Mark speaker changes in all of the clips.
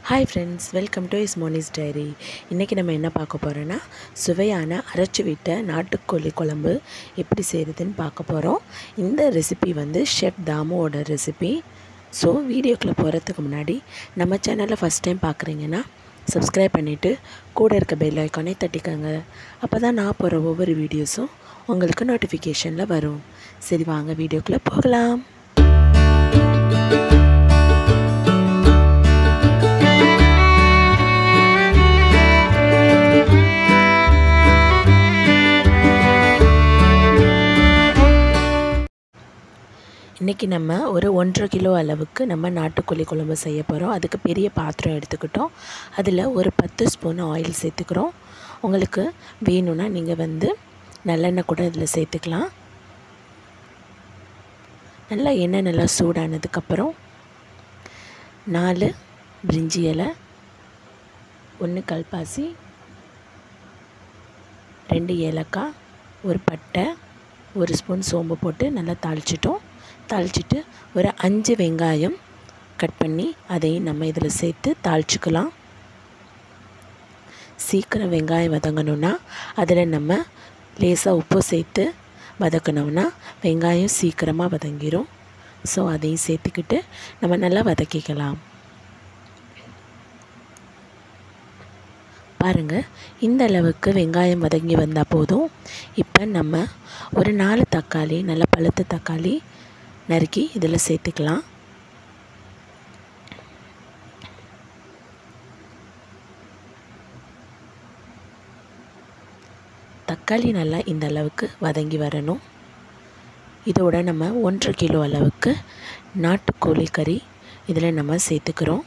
Speaker 1: hi friends welcome to is Monis diary இன்றைக்கி நம்ம என்ன பார்க்க போகிறோன்னா சுவையான அரைச்சி விட்ட நாட்டுக்கோழி குழம்பு எப்படி செய்கிறதுன்னு பார்க்க போகிறோம் இந்த ரெசிபி வந்து ஷெஃப் தாமுவோட ரெசிபி ஸோ வீடியோக்குள்ளே போகிறதுக்கு முன்னாடி நம்ம சேனலை ஃபஸ்ட் டைம் பார்க்குறீங்கன்னா சப்ஸ்கிரைப் பண்ணிவிட்டு கூட இருக்க பெல் ஐக்கானே தட்டிக்கோங்க அப்போ தான் நான் போகிற ஒவ்வொரு வீடியோஸும் உங்களுக்கு நோட்டிஃபிகேஷனில் வரும் சரி வாங்க வீடியோக்குள்ளே போகலாம் இன்றைக்கி நம்ம ஒரு ஒன்றரை கிலோ அளவுக்கு நம்ம நாட்டுக்கோழி குழம்பு செய்ய போகிறோம் அதுக்கு பெரிய பாத்திரம் எடுத்துக்கிட்டோம் அதில் ஒரு பத்து ஸ்பூன் ஆயில் சேர்த்துக்கிறோம் உங்களுக்கு வேணும்னா நீங்கள் வந்து நல்லெண்ணெய் கூட இதில் சேர்த்துக்கலாம் நல்லா எண்ணெய் நல்லா சூடானதுக்கப்புறம் நாலு பிரிஞ்சி இலை ஒன்று கல்பாசி ரெண்டு ஏலக்காய் ஒரு பட்டை ஒரு ஸ்பூன் சோம்பு போட்டு நல்லா தாளிச்சிட்டோம் தாளிச்சிட்டு ஒரு அஞ்சு வெங்காயம் கட் பண்ணி அதையும் நம்ம இதில் சேர்த்து தாளிச்சிக்கலாம் சீக்கிரம் வெங்காயம் வதங்கணுன்னா அதில் நம்ம லேசாக உப்பு சேர்த்து வதக்கணும்னா வெங்காயம் சீக்கிரமாக வதங்கிடும் ஸோ அதையும் சேர்த்துக்கிட்டு நம்ம நல்லா வதக்கிக்கலாம் பாருங்கள் இந்த அளவுக்கு வெங்காயம் வதங்கி வந்தால் போதும் இப்போ நம்ம ஒரு நாலு தக்காளி நல்ல பழுத்த தக்காளி நறுக்கி இதில் சேர்த்துக்கலாம் தக்காளி நல்லா இந்த அளவுக்கு வதங்கி வரணும் இதோட நம்ம ஒன்றரை கிலோ அளவுக்கு நாட்டுக்கோழி கறி இதில் நம்ம சேர்த்துக்கிறோம்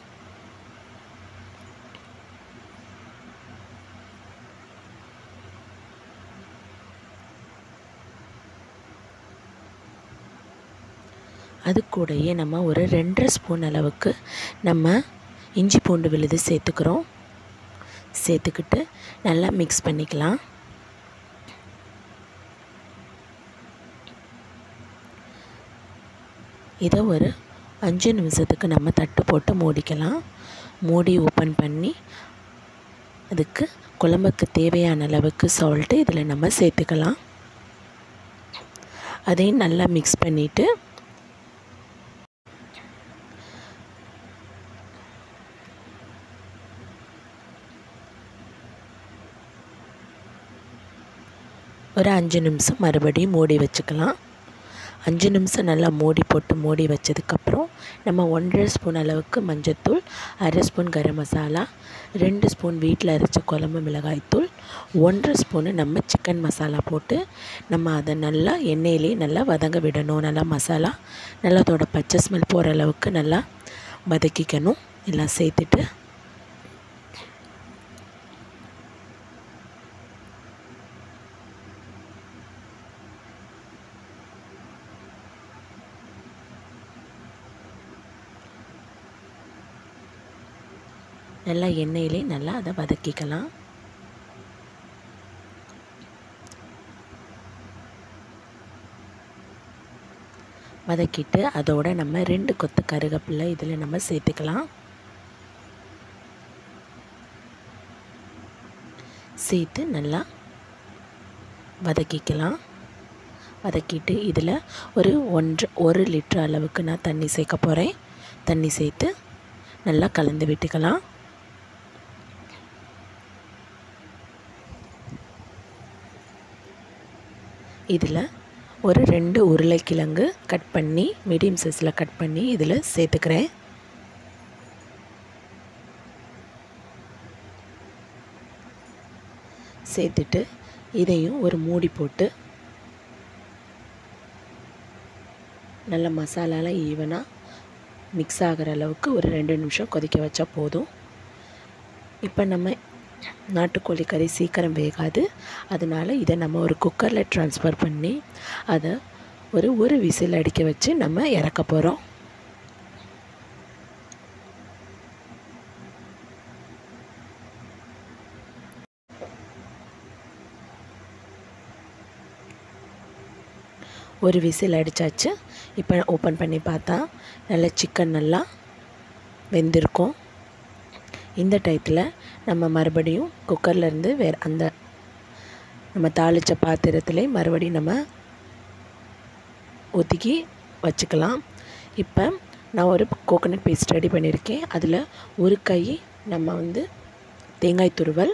Speaker 1: அது கூடயே நம்ம ஒரு ரெண்டரை ஸ்பூன் அளவுக்கு நம்ம இஞ்சி பூண்டு விழுது சேர்த்துக்கிறோம் சேர்த்துக்கிட்டு நல்லா மிக்ஸ் பண்ணிக்கலாம் இதை ஒரு அஞ்சு நிமிஷத்துக்கு நம்ம தட்டு போட்டு மூடிக்கலாம் மூடி ஓப்பன் பண்ணி அதுக்கு குழம்புக்கு தேவையான அளவுக்கு சால்ட்டு இதில் நம்ம சேர்த்துக்கலாம் அதையும் நல்லா மிக்ஸ் பண்ணிவிட்டு ஒரு அஞ்சு நிமிஷம் மறுபடியும் மூடி வச்சுக்கலாம் அஞ்சு நிமிஷம் நல்லா மூடி போட்டு மூடி வச்சதுக்கப்புறம் நம்ம ஒன்றரை ஸ்பூன் அளவுக்கு மஞ்சள்தூள் அரை ஸ்பூன் கரம் மசாலா ரெண்டு ஸ்பூன் வீட்டில் அரைச்ச குழம்பு மிளகாய்த்தூள் ஒன்றரை ஸ்பூனு நம்ம சிக்கன் மசாலா போட்டு நம்ம அதை நல்லா எண்ணெயிலே நல்லா வதங்க விடணும் நல்லா மசாலா நல்லா அதோட பச்சை ஸ்மெல் போகிற அளவுக்கு நல்லா வதக்கிக்கணும் எல்லாம் சேர்த்துட்டு நல்லா எண்ணெயிலே நல்லா அதை வதக்கிக்கலாம் வதக்கிட்டு அதோட நம்ம ரெண்டு கொத்து கருகப்பில்லை இதில் நம்ம சேர்த்துக்கலாம் சேர்த்து நல்லா வதக்கிக்கலாம் வதக்கிட்டு இதில் ஒரு ஒன்று ஒரு லிட்டர் அளவுக்கு நான் தண்ணி சேர்க்க போகிறேன் தண்ணி சேர்த்து நல்லா கலந்து விட்டுக்கலாம் இதில் ஒரு ரெண்டு உருளைக்கிழங்கு கட் பண்ணி மீடியம் சைஸில் கட் பண்ணி இதில் சேர்த்துக்கிறேன் சேர்த்துட்டு இதையும் ஒரு மூடி போட்டு நல்ல மசாலாலாம் ஈவனாக மிக்ஸ் ஆகிற அளவுக்கு ஒரு ரெண்டு நிமிஷம் கொதிக்க வச்சா போதும் இப்போ நம்ம நாட்டுக்கோழி கறி சீக்கிரம் வேகாது அதனால் இதை நம்ம ஒரு குக்கரில் ட்ரான்ஸ்ஃபர் பண்ணி அதை ஒரு ஒரு விசில் அடிக்க வச்சு நம்ம இறக்க போகிறோம் ஒரு விசில் அடித்தாச்சு இப்போ ஓப்பன் பண்ணி பார்த்தா நல்லா சிக்கன் நல்லா வெந்திருக்கும் இந்த டயத்தில் நம்ம மறுபடியும் குக்கர்லேருந்து வேறு அந்த நம்ம தாளித்த பாத்திரத்திலே மறுபடியும் நம்ம ஊற்றிக்கி வச்சுக்கலாம் இப்போ நான் ஒரு கோகோனட் பேஸ்ட் ரெடி பண்ணியிருக்கேன் அதில் ஒரு கை நம்ம வந்து தேங்காய் துருவல்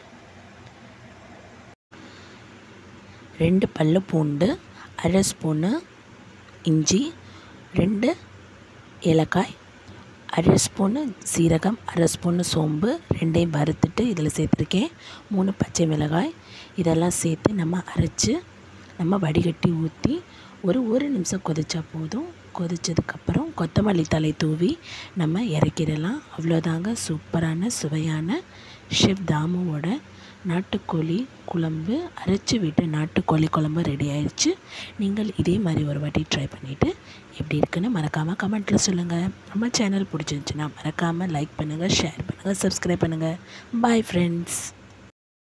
Speaker 1: ரெண்டு பல்லு பூண்டு அரை ஸ்பூனு இஞ்சி ரெண்டு ஏலக்காய் அரை ஸ்பூனு சீரகம் அரை ஸ்பூனு சோம்பு ரெண்டையும் வறுத்துட்டு இதில் சேர்த்துருக்கேன் மூணு பச்சை மிளகாய் இதெல்லாம் சேர்த்து நம்ம அரைச்சி நம்ம வடிகட்டி ஊற்றி ஒரு ஒரு நிமிஷம் கொதிச்சா போதும் கொதித்ததுக்கப்புறம் கொத்தமல்லி தலை தூவி நம்ம இறக்கிடலாம் அவ்வளோதாங்க சூப்பரான சுவையான ஷெஃப் தாமுவோட நாட்டுக்கோழி குழம்பு அரைச்சி விட்டு நாட்டுக்கோழி குழம்பு ரெடி ஆயிடுச்சு நீங்கள் இதே மாதிரி ஒரு வாட்டி ட்ரை பண்ணிவிட்டு எப்படி இருக்குன்னு மறக்காமல் கமெண்ட்டில் சொல்லுங்கள் நம்ம சேனல் பிடிச்சிருந்துச்சுன்னா மறக்காமல் லைக் பண்ணுங்கள் ஷேர் பண்ணுங்கள் சப்ஸ்கிரைப் பண்ணுங்கள் பாய் ஃப்ரெண்ட்ஸ்